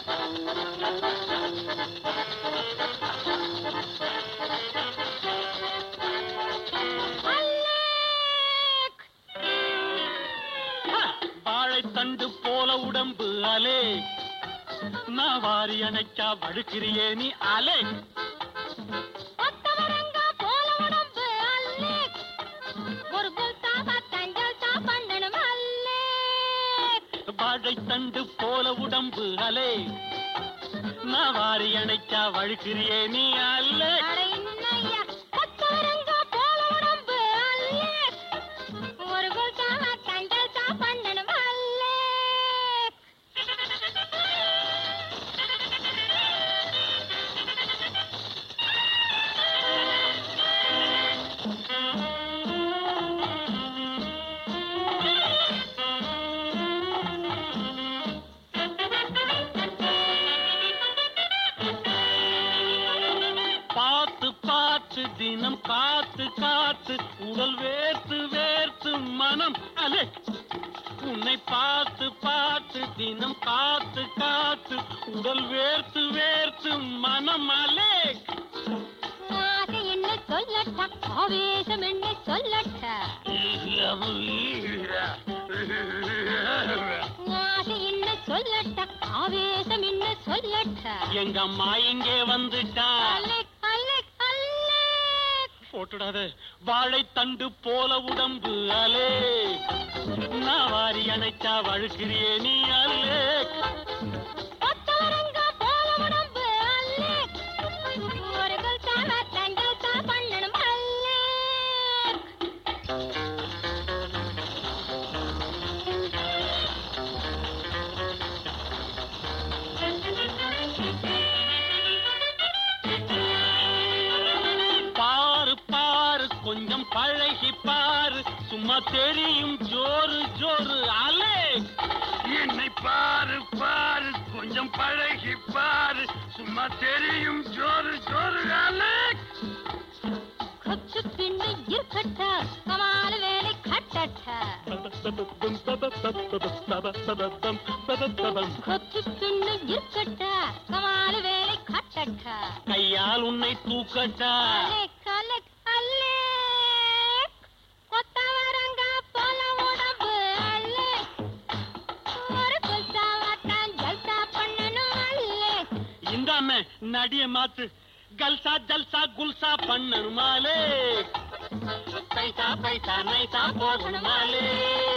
வாழைத்தண்டு போல உடம்பு அலே நான் வாரி அணைச்சா வழுக்கிறியே நீ அலே கொத்தவரங்கா போல உடம்பு அல்லே ஒரு குல்தாவா தஞ்சல்தா பண்ணணும் அல்லே வாழைத்தண்டு போல உடம்பு அலே நான் வாரி அணைச்சா வழுக்கிறியே நீ அல்லே அட இன்னையா கொத்தவரங்கா போல உடம்பு அல்லே ஒரு குல்தாவா தஞ்சல்தா பண்ணணும் அல்லே பார்த்து பார்த்து தினம் காத்து காத்து உடல் வேர்த்து வேர்த்து மனம் அலே உன்னை பார்த்து பார்த்து தினம் காத்து காத்து உடல் வேர்த்து வேர்த்து மனம் அலே ஆசை என்ன சொல்லட்டா ஆவேசம் என்ன சொல்லட்டா ஆசை என்ன சொல்லட்டா ஆவேசம் என்ன சொல்லட்டா எங்க அம்மா இங்கே வந்துட்டா அலெக் அலெக் அலெக் போட்டுடாத வாழைத்தண்டு போல உடம்பு அலே நான் வாரி அணைச்சா வழுக்கிறியே நீ அலே கொத்தவரங்கா போல உடம்பு அலெக் ஒரு குல்தாவா தஞ்சல்தா பண்ணணும் அலெக் பாரு பாரு கொஞ்சம் பழகி பாரு சும்மா தெரியும் ஜோறு ஜோறு அலே என்னை பாரு பாரு கொஞ்சம் பழகி பாரு சும்மா தெரியும் ஜோறு ஜோறு அலே கொச்சு பின்னு இருக்கட்டா கமால வேலை கட்டட்டா கொச்சு பின்னு இருக்கட்டா கமால வேலை கட்டட்டா கையால் உன்னை தூக்கட்டா அலெக் அலெக் அலெக் கொத்தவரங்கா போல உடம்பு அலெக் ஒரு குல்தாவா தான் ஜல்தா பண்ணணும் அலெக் இந்தாம நடிய மாத்து கல்சா ஜல்சா குல்சா பண்ணணுமாலே பைசா பைசா நைசா போகணுமாலே